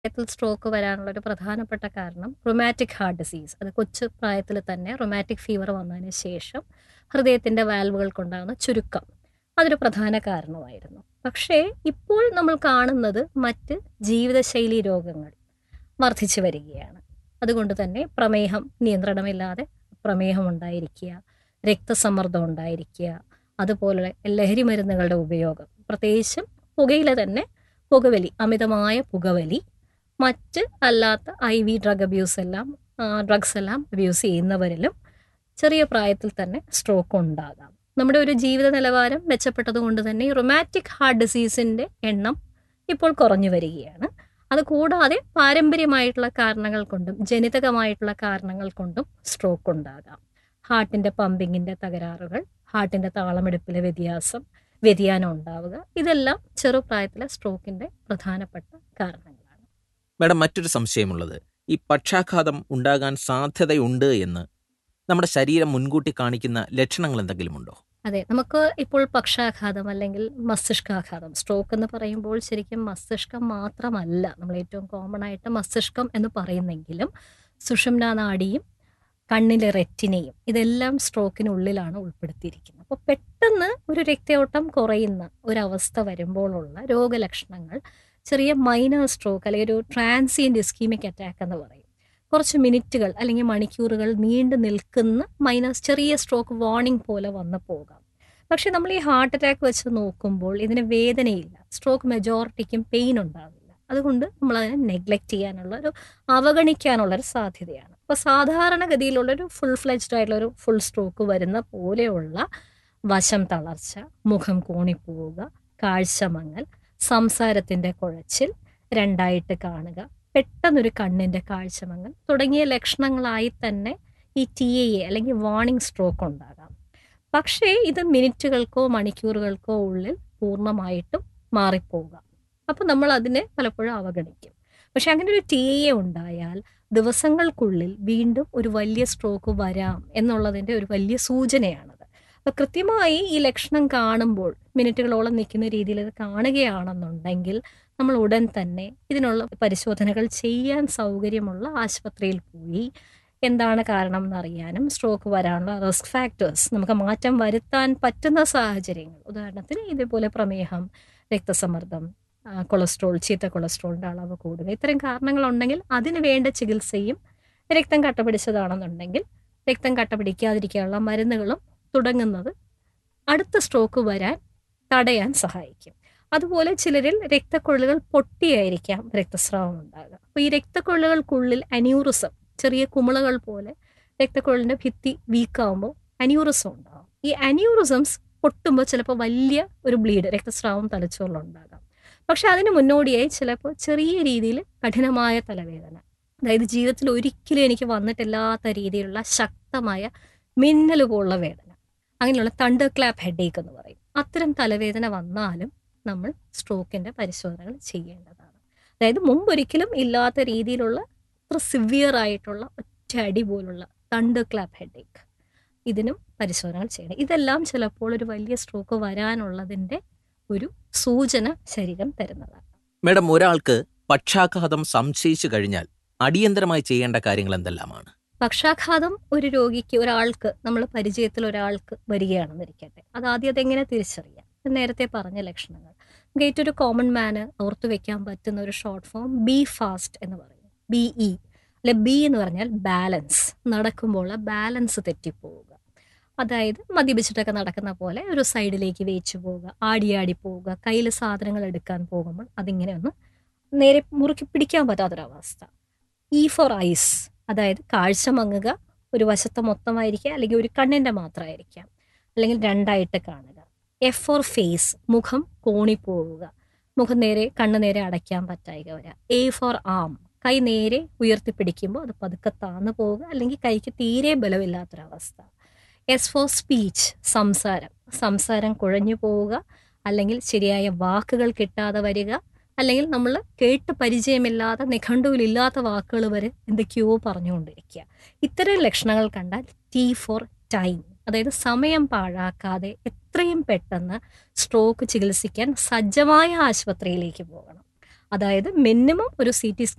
പ്രായത്തിൽ സ്ട്രോക്ക് വരാനുള്ള ഒരു പ്രധാനപ്പെട്ട കാരണം റൊമാറ്റിക് ഹാർട്ട് ഡിസീസ് അത് കൊച്ചു പ്രായത്തിൽ തന്നെ റൊമാറ്റിക് ഫീവർ വന്നതിന് ശേഷം ഹൃദയത്തിൻ്റെ വാൽവുകൾക്കുണ്ടാകുന്ന ചുരുക്കം അതൊരു പ്രധാന കാരണമായിരുന്നു പക്ഷേ ഇപ്പോൾ നമ്മൾ കാണുന്നത് മറ്റ് ജീവിതശൈലി രോഗങ്ങൾ വർദ്ധിച്ചു വരികയാണ് അതുകൊണ്ട് തന്നെ പ്രമേഹം നിയന്ത്രണമില്ലാതെ പ്രമേഹം ഉണ്ടായിരിക്കുക രക്തസമ്മർദ്ദം ഉണ്ടായിരിക്കുക അതുപോലെ ലഹരി മരുന്നുകളുടെ ഉപയോഗം പ്രത്യേകിച്ചും പുകയില തന്നെ പുകവലി അമിതമായ പുകവലി മറ്റ് അല്ലാത്ത ഐ വി ഡ്രഗ് അബ്യൂസ് എല്ലാം ഡ്രഗ്സ് എല്ലാം അബ്യൂസ് ചെയ്യുന്നവരിലും ചെറിയ പ്രായത്തിൽ തന്നെ സ്ട്രോക്ക് ഉണ്ടാകാം നമ്മുടെ ഒരു ജീവിത നിലവാരം മെച്ചപ്പെട്ടത് കൊണ്ട് തന്നെ ഈ റൊമാറ്റിക് ഹാർട്ട് ഡിസീസിൻ്റെ എണ്ണം ഇപ്പോൾ കുറഞ്ഞു വരികയാണ് അത് കൂടാതെ പാരമ്പര്യമായിട്ടുള്ള കാരണങ്ങൾ കൊണ്ടും ജനിതകമായിട്ടുള്ള കാരണങ്ങൾ കൊണ്ടും സ്ട്രോക്ക് ഉണ്ടാകാം ഹാർട്ടിൻ്റെ പമ്പിങ്ങിൻ്റെ തകരാറുകൾ ഹാർട്ടിൻ്റെ താളമെടുപ്പിലെ വ്യത്യാസം വ്യതിയാനം ഉണ്ടാവുക ഇതെല്ലാം ചെറുപ്രായത്തിലെ സ്ട്രോക്കിൻ്റെ പ്രധാനപ്പെട്ട കാരണങ്ങളാണ് മാഡം മറ്റൊരു സംശയമുള്ളത് ഈ പക്ഷാഘാതം ഉണ്ടാകാൻ സാധ്യതയുണ്ട് എന്ന് നമ്മുടെ ശരീരം മുൻകൂട്ടി കാണിക്കുന്ന ലക്ഷണങ്ങൾ എന്തെങ്കിലും ഉണ്ടോ അതെ നമുക്ക് ഇപ്പോൾ പക്ഷാഘാതം അല്ലെങ്കിൽ മസ്തിഷ്കാഘാതം സ്ട്രോക്ക് എന്ന് പറയുമ്പോൾ ശരിക്കും മസ്തിഷ്കം മാത്രമല്ല നമ്മൾ ഏറ്റവും കോമൺ ആയിട്ട് മസ്തിഷ്കം എന്ന് പറയുന്നെങ്കിലും സുഷുമ്ന നാഡിയും കണ്ണിലെ റെറ്റിനയും ഇതെല്ലാം സ്ട്രോക്കിനുള്ളിലാണ് ഉൾപ്പെടുത്തിയിരിക്കുന്നത് അപ്പോൾ പെട്ടെന്ന് ഒരു രക്തയോട്ടം കുറയുന്ന ഒരവസ്ഥ വരുമ്പോഴുള്ള രോഗലക്ഷണങ്ങൾ ചെറിയ മൈനർ സ്ട്രോക്ക് അല്ലെങ്കിൽ ഒരു ട്രാൻസിയൻ്റ് ഇസ്കീമിക് അറ്റാക്ക് എന്ന് പറയും കുറച്ച് മിനിറ്റുകൾ അല്ലെങ്കിൽ മണിക്കൂറുകൾ നീണ്ടു നിൽക്കുന്ന മൈനസ് ചെറിയ സ്ട്രോക്ക് വാർണിംഗ് പോലെ വന്നു പോകാം പക്ഷെ നമ്മൾ ഈ ഹാർട്ട് അറ്റാക്ക് വെച്ച് നോക്കുമ്പോൾ ഇതിന് വേദനയില്ല സ്ട്രോക്ക് മെജോറിറ്റിക്കും പെയിൻ ഉണ്ടാവില്ല അതുകൊണ്ട് നമ്മൾ അതിനെ നെഗ്ലക്റ്റ് ചെയ്യാനുള്ള ഒരു അവഗണിക്കാനുള്ള ഒരു സാധ്യതയാണ് അപ്പോൾ സാധാരണഗതിയിലുള്ളൊരു ഫുൾ ഫ്ലെജ്ഡ് ആയിട്ടുള്ള ഒരു ഫുൾ സ്ട്രോക്ക് വരുന്ന പോലെയുള്ള വശം തളർച്ച മുഖം കോണിപ്പോവുക കാഴ്ചമങ്ങൽ സംസാരത്തിൻ്റെ കുഴച്ചിൽ രണ്ടായിട്ട് കാണുക പെട്ടെന്നൊരു കണ്ണിൻ്റെ കാഴ്ചമങ്ങൽ തുടങ്ങിയ ലക്ഷണങ്ങളായി തന്നെ ഈ ടി എ എ അല്ലെങ്കിൽ വാർണിംഗ് സ്ട്രോക്ക് ഉണ്ടാകാം പക്ഷേ ഇത് മിനിറ്റുകൾക്കോ മണിക്കൂറുകൾക്കോ ഉള്ളിൽ പൂർണ്ണമായിട്ടും മാറിപ്പോകാം അപ്പോൾ നമ്മൾ അതിനെ പലപ്പോഴും അവഗണിക്കും പക്ഷെ അങ്ങനെ ഒരു ടി എ ഉണ്ടായാൽ ദിവസങ്ങൾക്കുള്ളിൽ വീണ്ടും ഒരു വലിയ സ്ട്രോക്ക് വരാം എന്നുള്ളതിൻ്റെ ഒരു വലിയ സൂചനയാണത് അപ്പോൾ കൃത്യമായി ഈ ലക്ഷണം കാണുമ്പോൾ മിനിറ്റുകളോളം നിൽക്കുന്ന രീതിയിൽ ഇത് കാണുകയാണെന്നുണ്ടെങ്കിൽ നമ്മൾ ഉടൻ തന്നെ ഇതിനുള്ള പരിശോധനകൾ ചെയ്യാൻ സൗകര്യമുള്ള ആശുപത്രിയിൽ പോയി എന്താണ് കാരണം എന്നറിയാനും സ്ട്രോക്ക് വരാനുള്ള റിസ്ക് ഫാക്ടേഴ്സ് നമുക്ക് മാറ്റം വരുത്താൻ പറ്റുന്ന സാഹചര്യങ്ങൾ ഉദാഹരണത്തിന് ഇതേപോലെ പ്രമേഹം രക്തസമ്മർദ്ദം കൊളസ്ട്രോൾ ചീത്ത കൊളസ്ട്രോളിൻ്റെ അളവ് കൂടുക ഇത്തരം കാരണങ്ങളുണ്ടെങ്കിൽ അതിന് വേണ്ട ചികിത്സയും രക്തം കട്ട പിടിച്ചതാണെന്നുണ്ടെങ്കിൽ രക്തം കട്ട പിടിക്കാതിരിക്കാനുള്ള മരുന്നുകളും തുടങ്ങുന്നത് അടുത്ത സ്ട്രോക്ക് വരാൻ തടയാൻ സഹായിക്കും അതുപോലെ ചിലരിൽ രക്തക്കൊഴലുകൾ പൊട്ടിയായിരിക്കാം രക്തസ്രാവം ഉണ്ടാകുക അപ്പോൾ ഈ രക്തക്കൊഴലുകൾക്കുള്ളിൽ അന്യൂറിസം ചെറിയ കുമിളകൾ പോലെ രക്തക്കൊഴലിൻ്റെ ഭിത്തി വീക്കാവുമ്പോൾ അന്യൂറിസം ഉണ്ടാകും ഈ അന്യൂറിസംസ് പൊട്ടുമ്പോൾ ചിലപ്പോൾ വലിയ ഒരു ബ്ലീഡ് രക്തസ്രാവം തലച്ചോറിലുണ്ടാകാം പക്ഷെ അതിന് മുന്നോടിയായി ചിലപ്പോൾ ചെറിയ രീതിയിൽ കഠിനമായ തലവേദന അതായത് ജീവിതത്തിൽ ഒരിക്കലും എനിക്ക് വന്നിട്ടില്ലാത്ത രീതിയിലുള്ള ശക്തമായ മിന്നൽ പോലുള്ള വേദന അങ്ങനെയുള്ള തണ്ടർ ക്ലാപ്പ് ഹെഡേക്ക് എന്ന് പറയും അത്തരം തലവേദന വന്നാലും നമ്മൾ സ്ട്രോക്കിൻ്റെ പരിശോധനകൾ ചെയ്യേണ്ടതാണ് അതായത് മുമ്പൊരിക്കലും ഇല്ലാത്ത രീതിയിലുള്ള അത്ര സിവിയർ ആയിട്ടുള്ള ഒറ്റ അടി പോലുള്ള തണ്ടർ ക്ലാപ്പ് ഹെഡേക്ക് ഇതിനും പരിശോധനകൾ ചെയ്യണം ഇതെല്ലാം ചിലപ്പോൾ ഒരു വലിയ സ്ട്രോക്ക് വരാനുള്ളതിൻ്റെ ഒരു സൂചന ശരീരം തരുന്നതാണ് മാഡം ഒരാൾക്ക് പക്ഷാഘാതം സംശയിച്ചു കഴിഞ്ഞാൽ അടിയന്തരമായി ചെയ്യേണ്ട കാര്യങ്ങൾ എന്തെല്ലാമാണ് പക്ഷാഘാതം ഒരു രോഗിക്ക് ഒരാൾക്ക് നമ്മൾ പരിചയത്തിൽ ഒരാൾക്ക് വരികയാണെന്നിരിക്കട്ടെ അത് ആദ്യം അതെങ്ങനെ തിരിച്ചറിയാം നേരത്തെ പറഞ്ഞ ലക്ഷണങ്ങൾ നമുക്ക് ഏറ്റവും ഒരു കോമൺ മാന് ഓർത്തു വെക്കാൻ പറ്റുന്ന ഒരു ഷോർട്ട് ഫോം ബി ഫാസ്റ്റ് എന്ന് പറയും ബി ഇ അല്ലെ ബി എന്ന് പറഞ്ഞാൽ ബാലൻസ് നടക്കുമ്പോൾ ബാലൻസ് തെറ്റിപ്പോവുക അതായത് മദ്യപിച്ചിട്ടൊക്കെ നടക്കുന്ന പോലെ ഒരു സൈഡിലേക്ക് വേച്ചു പോവുക ആടിയാടി പോവുക കയ്യിൽ സാധനങ്ങൾ എടുക്കാൻ പോകുമ്പോൾ അതിങ്ങനെ ഒന്ന് നേരെ മുറുക്കി പിടിക്കാൻ പറ്റാത്തൊരവസ്ഥ ഇ ഫോർ ഐസ് അതായത് കാഴ്ച മങ്ങുക ഒരു വശത്ത് മൊത്തമായിരിക്കുക അല്ലെങ്കിൽ ഒരു കണ്ണിൻ്റെ മാത്രമായിരിക്കാം അല്ലെങ്കിൽ രണ്ടായിട്ട് കാണുക എഫ് ഫോർ ഫേസ് മുഖം കോണിപ്പോവുക മുഖം നേരെ കണ്ണ് നേരെ അടയ്ക്കാൻ പറ്റായിക വരിക എ ഫോർ ആം കൈ നേരെ ഉയർത്തിപ്പിടിക്കുമ്പോൾ അത് പതുക്കെ താന്നു പോവുക അല്ലെങ്കിൽ കൈക്ക് തീരെ ബലമില്ലാത്തൊരവസ്ഥ എസ് ഫോർ സ്പീച്ച് സംസാരം സംസാരം കുഴഞ്ഞു പോവുക അല്ലെങ്കിൽ ശരിയായ വാക്കുകൾ കിട്ടാതെ വരിക അല്ലെങ്കിൽ നമ്മൾ കേട്ട് പരിചയമില്ലാത്ത നിഘണ്ടുവിലില്ലാത്ത വാക്കുകൾ വരെ എന്തൊക്കെയോ പറഞ്ഞുകൊണ്ടിരിക്കുക ഇത്തരം ലക്ഷണങ്ങൾ കണ്ടാൽ ടി ഫോർ ടൈം അതായത് സമയം പാഴാക്കാതെ എത്രയും പെട്ടെന്ന് സ്ട്രോക്ക് ചികിത്സിക്കാൻ സജ്ജമായ ആശുപത്രിയിലേക്ക് പോകണം അതായത് മിനിമം ഒരു സി ടി